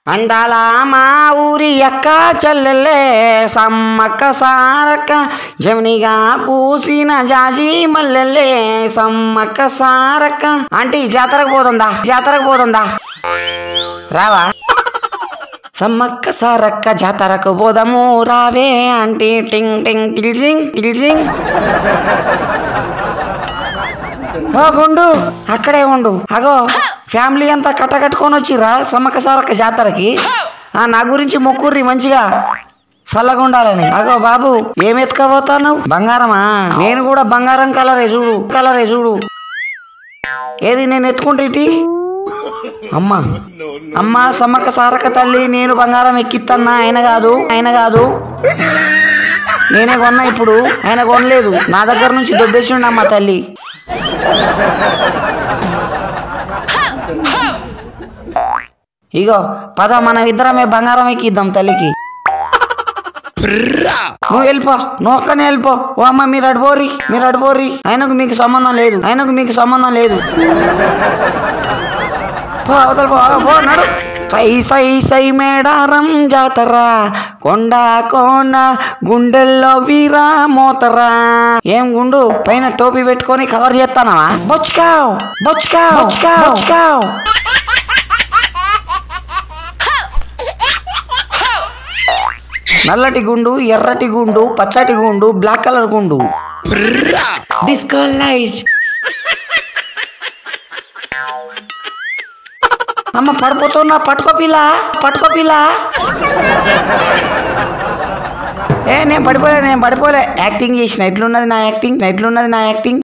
అందాల మా ఊరి అక్క చెల్లెల్లే సమ్మక్క సారక్క జమినిగా పూసిన జాజి మల్లెల్లే సమ్మక్క సారక్క ఆంటీ జాతరకు పోతుందా జాతరకు పోతుందా రావా సమ్మక్క సారక్క జాతరకు పోదాము రావే ఆంటీ టింగ్ టింగ్ టిల్జింగ్ టిల్జింగ్ ఓ గుండు అక్కడే ఉండు అగో ఫ్యామిలీ అంతా కట్టకట్టుకొని వచ్చిర్రా సమ్మక్క సారక్క జాతరకి ఆ నా గురించి మొక్కుర్రి మంచిగా చల్లగా ఉండాలని అగో బాబు ఏం ఎత్తుకపోతాను బంగారమా నేను కూడా బంగారం కలరే చూడు కలరే చూడు ఏది నేను ఎత్తుకుంటే ఇటీ అమ్మా అమ్మా సమ్మక్క సారక్క తల్లి నేను బంగారం ఎక్కిత్తన్నా ఆయన కాదు ఆయన కాదు నేనే కొన్నా ఇప్పుడు ఆయన కొనలేదు నా దగ్గర నుంచి దొబ్బేసిండు అమ్మ తల్లి ఇగో పద మనం ఇద్దరమే బంగారం ఎక్కిద్దాం తల్లికి నువ్వు వెళ్ళిపో నువ్వు ఒక్కనే వెళ్ళిపో ఓ అమ్మ మీరు అడిపోరి మీరు అడిపోరి ఆయనకు మీకు సంబంధం లేదు ఆయనకు మీకు సంబంధం లేదు పో అవతల పో పో నడు సై సై సై మేడారం జాతర కొండ కోన గుండెల్లో వీరా మోతరా ఏం గుండు పైన టోపీ పెట్టుకొని కవర్ చేస్తానవా బొచ్చుకావ్ బొచ్చుకావ్ బొచ్చుకావ్ బొచ్చుకావ్ నల్లటి గుండు ఎర్రటి గుండు పచ్చటి గుండు బ్లాక్ కలర్ గుండు డిస్కో లైట్ అమ్మ పడిపోతున్నా పట్టుకో పిల్ల పట్టుకో పిల్ల ఏ నేను పడిపోలే నేను పడిపోలే యాక్టింగ్ చేసిన ఎట్లున్నది నా యాక్టింగ్ ఎట్లున్నది నా యాక్టింగ్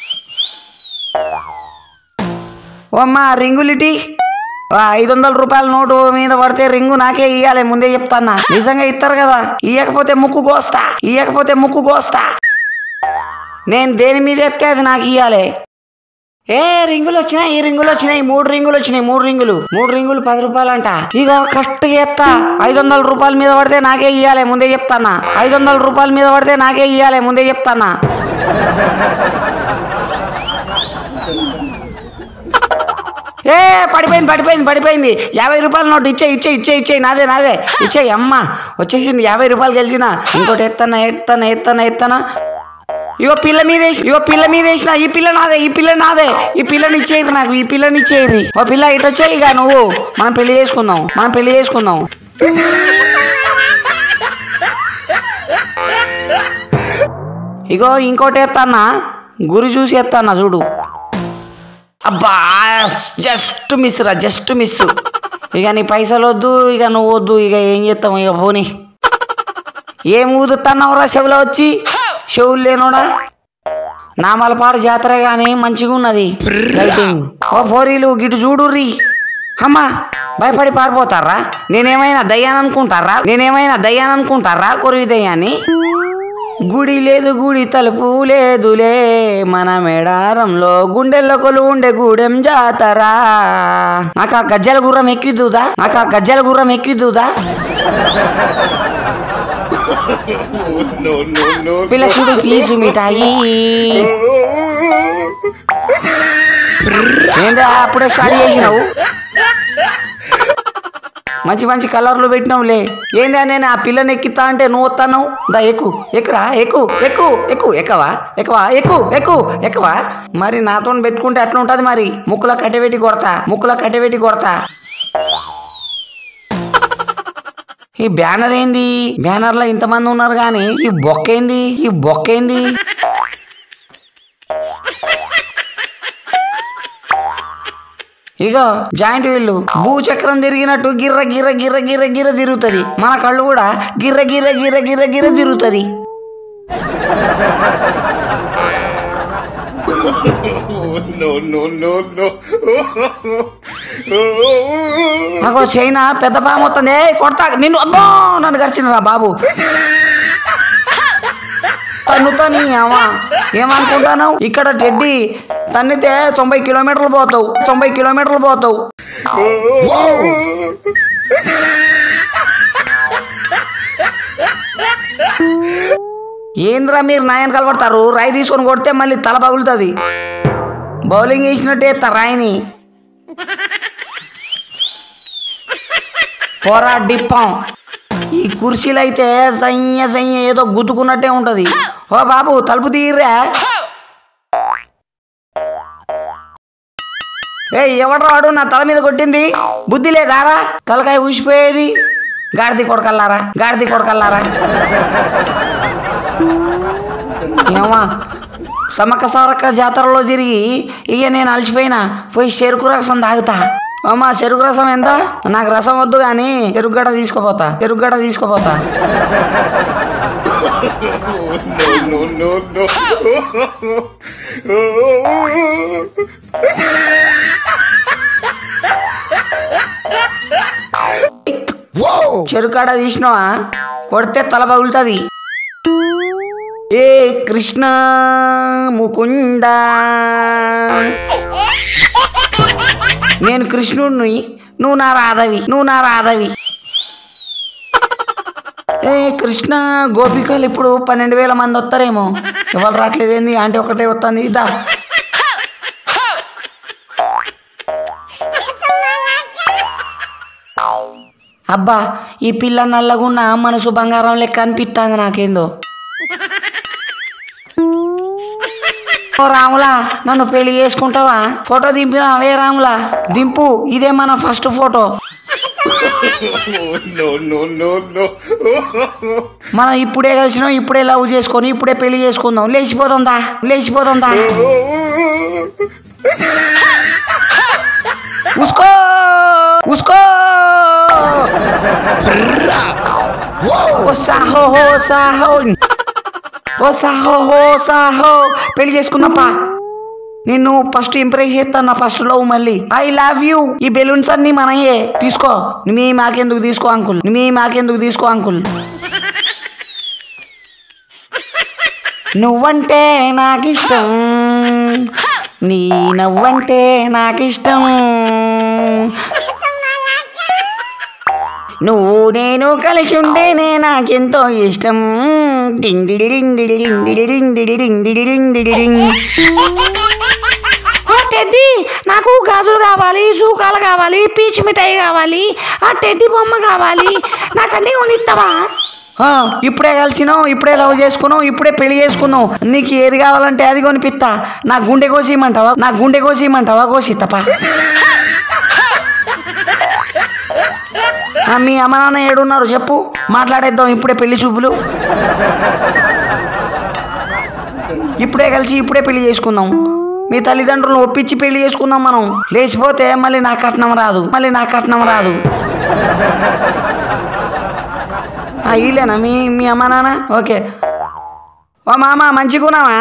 ఓ అమ్మ రింగులిటి ఐదు వందల రూపాయల నోటు మీద పడితే రింగు నాకే ఇయ్యాలి ముందే చెప్తానా నిజంగా ఇస్తారు కదా ఇయ్యకపోతే ముక్కు కోస్తా ఇయ్యకపోతే ముక్కు కోస్తా నేను దేని మీద ఎత్తే అది నాకు ఇయ్యాలి ఏ రింగులు వచ్చినాయి ఈ రింగులు వచ్చినాయి మూడు రింగులు వచ్చినాయి మూడు రింగులు మూడు రింగులు పది రూపాయలు అంట ఇగో కరెక్ట్ ఎత్తా ఐదు వందల రూపాయల మీద పడితే నాకే ఇయ్యాలి ముందే చెప్తానా ఐదు వందల రూపాయల మీద పడితే నాకే ఇయ్యాలి ముందే చెప్తానా ఏ పడిపోయింది పడిపోయింది పడిపోయింది యాభై రూపాయల నోటు ఇచ్చే ఇచ్చే ఇచ్చే ఇచ్చే నాదే నాదే ఇచ్చే అమ్మ వచ్చేసింది యాభై రూపాయలు గెలిచిన ఇంకోటి ఎత్తనా ఎత్తనా ఎత్తనా ఎత్తనా ఇగో పిల్ల మీద వేసి ఇగో పిల్ల మీద వేసిన ఈ పిల్ల నాదే ఈ పిల్ల నాదే ఈ పిల్లని ఇచ్చేయరు నాకు ఈ పిల్లని ఇచ్చేయరు ఓ పిల్ల ఇటు వచ్చేయి ఇక నువ్వు మనం పెళ్లి చేసుకుందాం మనం పెళ్లి చేసుకుందాం ఇగో ఇంకోటి ఎత్తానా గురి చూసి ఎత్తానా చూడు అబ్బా జస్ట్ మిస్ రా జస్ట్ మిస్ ఇక నీ పైసలు వద్దు ఇక నువ్వు వద్దు ఇక ఏం చేస్తాం ఇక పోనీ ఏం ఊదుతున్నావురా చెవులో వచ్చి చెవులు లేనోడా నామలపాడు జాతర గాని మంచిగా ఉన్నది లైటింగ్ ఓ ఫోరీలు గిటు చూడుర్రి అమ్మా భయపడి పారిపోతారా నేనేమైనా దయ్యాన్ని అనుకుంటారా నేనేమైనా దయ్యాన్ని అనుకుంటారా కొరివి దయ్యాన్ని గుడి లేదు గుడి తలుపు లేదులే మన మేడారంలో గుండెల్లో కొలు ఉండే గూడెం జాతరా నాకు ఆ గజ్జల గుర్రం ఎక్కిద్దుదా నాకు ఆ గజ్జల గుర్రం ఎక్కిద్దుదా పిల్ల చూడు పీసు మిఠాయి ఏంటా అప్పుడే స్టార్ట్ చేసినావు మంచి మంచి కలర్లు పెట్టినావులే ఏందా నేను ఆ పిల్లని ఎక్కితా అంటే నువ్వు వస్తాను దా ఎక్కు ఎక్కురా ఎక్కు ఎక్కు ఎక్కు ఎక్కవా ఎక్కవా ఎక్కు ఎక్కు ఎక్కవా మరి నాతో పెట్టుకుంటే అట్లా ఉంటది మరి ముక్కులో కట్టెబెట్టి కొడతా ముక్కులో కట్టెబెట్టి కొడతా ఈ బ్యానర్ ఏంది బ్యానర్ లో ఇంతమంది ఉన్నారు కానీ ఈ బొక్క ఏంది ఈ బొక్క ఏంది ఇగో జాయింట్ వీళ్ళు భూచక్రం తిరిగినట్టు గిర్ర గిర్ర గిర్ర గిర్ర గిర్ర తిరుగుతుంది మన కళ్ళు కూడా గిర్ర గిర్ర గిర్ర గిర్ర గిర్ర తిరుగుతుంది no, no, no, no. నాకు చైనా పెద్ద పాము వస్తుంది ఏ కొడతా నిన్ను అబ్బో నన్ను గరిచినరా బాబు తన్నుతా నీ అమ్మ ఏమనుకుంటాను ఇక్కడ టెడ్డి తన్నితే తొంభై కిలోమీటర్లు పోతావు తొంభై కిలోమీటర్లు పోతావు ఏంద్రా మీరు నాయన కలబడతారు రాయి తీసుకొని కొడితే మళ్ళీ తల పగులుతుంది బౌలింగ్ వేసినట్టే ఎత్తా రాయిని పోరా డిప్పం ఈ కుర్చీలు అయితే సయ్య సయ్య ఏదో గుద్దుకున్నట్టే ఉంటది ఓ బాబు తలుపు తీయరా ఏ ఎవడ్రాడు నా తల మీద కొట్టింది బుద్ధి లేదారా తలకాయ ఊసిపోయేది గాడిది కొడకల్లారా గాడిది కొడకల్లారా ఏమా సమ్మక్క సారక్క జాతరలో తిరిగి ఇక నేను అలసిపోయినా పోయి చెరుకు రసం తాగుతా అమ్మా చెరుకు రసం ఎంత నాకు రసం వద్దు కానీ చెరుకుగడ్డ తీసుకుపోతా చెరుకుగడ్డ తీసుకుపోతా no, no, no, no. చెరుకాడ తీసినావా కొడితే తల పగులుతుంది ఏ కృష్ణ ముకుంద నేను కృష్ణుడిని నువ్వు నా రాధవి నువ్వు నా రాధవి ఏ కృష్ణ గోపికలు ఇప్పుడు పన్నెండు వేల మంది వస్తారేమో ఎవరు రావట్లేదేంది అంటే ఒకటే వస్తుంది ఇదా అబ్బా ఈ పిల్ల నల్లగున్న మనసు బంగారం లెక్క అనిపిస్తాంది నాకేందో ఓ రాములా నన్ను పెళ్లి చేసుకుంటావా ఫోటో దింపినా అవే రాములా దింపు ఇదే మన first photo no, no, no, no. మనం ఇప్పుడే కలిసినాం ఇప్పుడే లవ్ చేసుకొని ఇప్పుడే పెళ్లి చేసుకుందాం లేచిపోతుందా లేచిపోతుందా ఉస్కో ఉస్కో ఓ సాహో హో సాహో ఓ సాహో హో సాహో పెళ్లి చేసుకుందాంపా నిన్ను ఫస్ట్ ఇంప్రెస్ చేస్తాను ఫస్ట్ లవ్ మళ్ళీ ఐ లవ్ యూ ఈ బెలూన్స్ అన్ని మనయే తీసుకో మీ మాకెందుకు తీసుకో అంకుల్ మీ మాకెందుకు తీసుకో అంకుల్ నువ్వంటే నాకిష్టం నీ నవ్వంటే నాకిష్టం నువ్వు నేను కలిసి ఉంటేనే నాకెంతో ఇష్టం ఆ టెడ్డీ నాకు గాజులు కావాలి జూకాలు కావాలి పీచ్ మిఠాయి కావాలి ఆ టెడ్డీ బొమ్మ కావాలి నాకు అన్నీ కొనిస్తావా ఆ, ఇప్పుడే కలిసినావు ఇప్పుడే లవ్ చేసుకున్నావు ఇప్పుడే పెళ్లి చేసుకున్నావు నీకు ఏది కావాలంటే అది కొనిపిస్తా నా గుండె కోసి ఇమ్మంటావా నా గుండె కోసి ఇమ్మంటావా కోసి తప్ప మీ అమ్మ నాన్న ఏడున్నారు చెప్పు మాట్లాడేద్దాం ఇప్పుడే పెళ్లి చూపులు ఇప్పుడే కలిసి ఇప్పుడే పెళ్లి చేసుకుందాం మీ తల్లిదండ్రులను ఒప్పించి పెళ్లి చేసుకుందాం మనం లేచిపోతే మళ్ళీ నా కట్నం రాదు మళ్ళీ నా కట్నం రాదు ఆ, వీళ్ళేనా మీ మీ అమ్మ నాన్న ఓకే ఓ మామ మంచిగున్నావా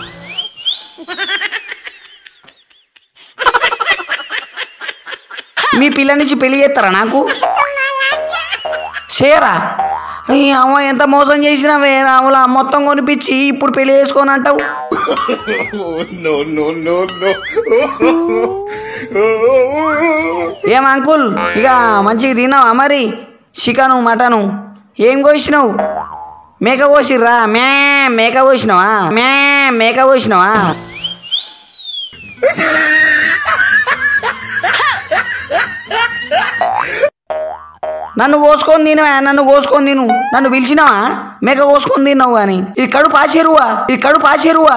మీ పిల్ల నుంచి పెళ్లి చేస్తారా నాకు చేయరా ఈ అమ్మ ఎంత మోసం చేసినావే రాములా మొత్తం కొనిపించి ఇప్పుడు పెళ్లి చేసుకొని అంటావు no, no, no, no. ఏం అంకుల్ ఇక మంచిగా తిన్నావా మరి చికెను మటను ఏం కోసినావు మేక కోసిర్రా మే మేక కోసినావా మే మేక కోసినావా నన్ను కోసుకొని తినవా నన్ను కోసుకొని తిను నన్ను పిలిచినావా మేక కోసుకొని తిన్నావు కానీ ఇది కడుపు ఆశీరువా ఇది కడుపు ఆశీరువా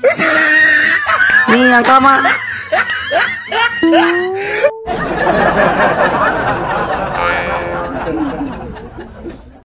నీ అంకమా